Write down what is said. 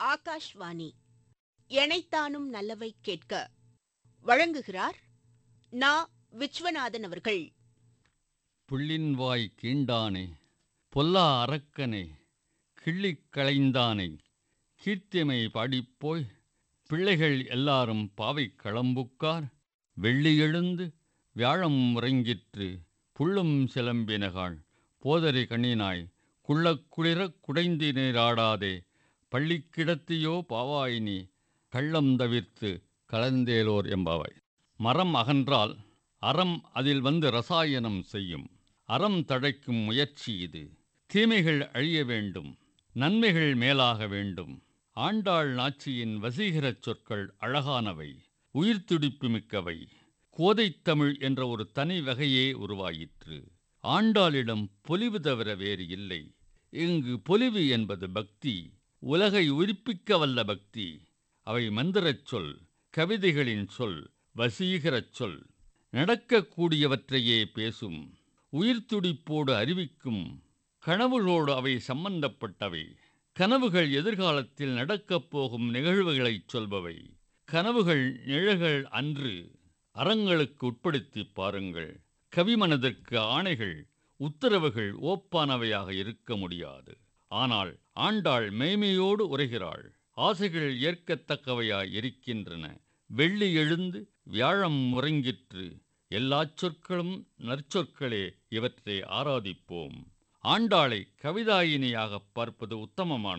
ஆகாஷ்வாணி எனைத்தானும் நல்லவை கேட்க வழங்குகிறார் நா விஸ்வநாதன் அவர்கள் புள்ளின்வாய் கீண்டானே பொல்லா அரக்கனே கிள்ளிக் களைந்தானை கீர்த்திமை பாடிப்போய் பிள்ளைகள் எல்லாரும் பாவை களம்புக்கார் வெள்ளி எழுந்து வியாழம் உறங்கிற்று புள்ளும் சிலம்பினகாள் போதரி கண்ணினாய் குள்ளக் குளிரக் குடைந்து நீராடாதே பள்ளிக்கிடத்தியோ பாவாயினி கள்ளம் தவிர்த்து கலந்தேலோர் என்பவை மரம் அகன்றால் அறம் அதில் வந்து ரசாயனம் செய்யும் அறம் தழைக்கும் முயற்சி இது தீமைகள் அழிய வேண்டும் நன்மைகள் மேலாக வேண்டும் ஆண்டாள் நாச்சியின் வசீகரச் சொற்கள் அழகானவை உயிர்த்துடிப்பு மிக்கவை கோதைத் தமிழ் என்ற ஒரு தனி வகையே உருவாயிற்று ஆண்டாளிடம் பொலிவு தவிர வேறு இல்லை இங்கு பொலிவு என்பது பக்தி உலகை உயிர்ப்பிக்க வல்ல பக்தி அவை மந்திரச் சொல் கவிதைகளின் சொல் வசீகரச் சொல் நடக்கக்கூடியவற்றையே பேசும் உயிர்த்துடிப்போடு அறிவிக்கும் கனவுகளோடு அவை சம்பந்தப்பட்டவை கனவுகள் எதிர்காலத்தில் நடக்கப் போகும் நிகழ்வுகளைச் சொல்பவை கனவுகள் நிழல்கள் அன்று அறங்களுக்கு உட்படுத்திப் பாருங்கள் கவிமனதிற்கு ஆணைகள் உத்தரவுகள் ஓப்பானவையாக இருக்க முடியாது ஆனால் ஆண்டாள் மெய்மையோடு உரைகிறாள் ஆசைகள் ஏற்கத்தக்கவையாய் இருக்கின்றன வெள்ளி எழுந்து வியாழம் உறங்கிற்று எல்லாச் சொற்களும் நற்சொற்களே இவற்றை ஆராதிப்போம் ஆண்டாளை கவிதாயினியாகப் பார்ப்பது உத்தமமான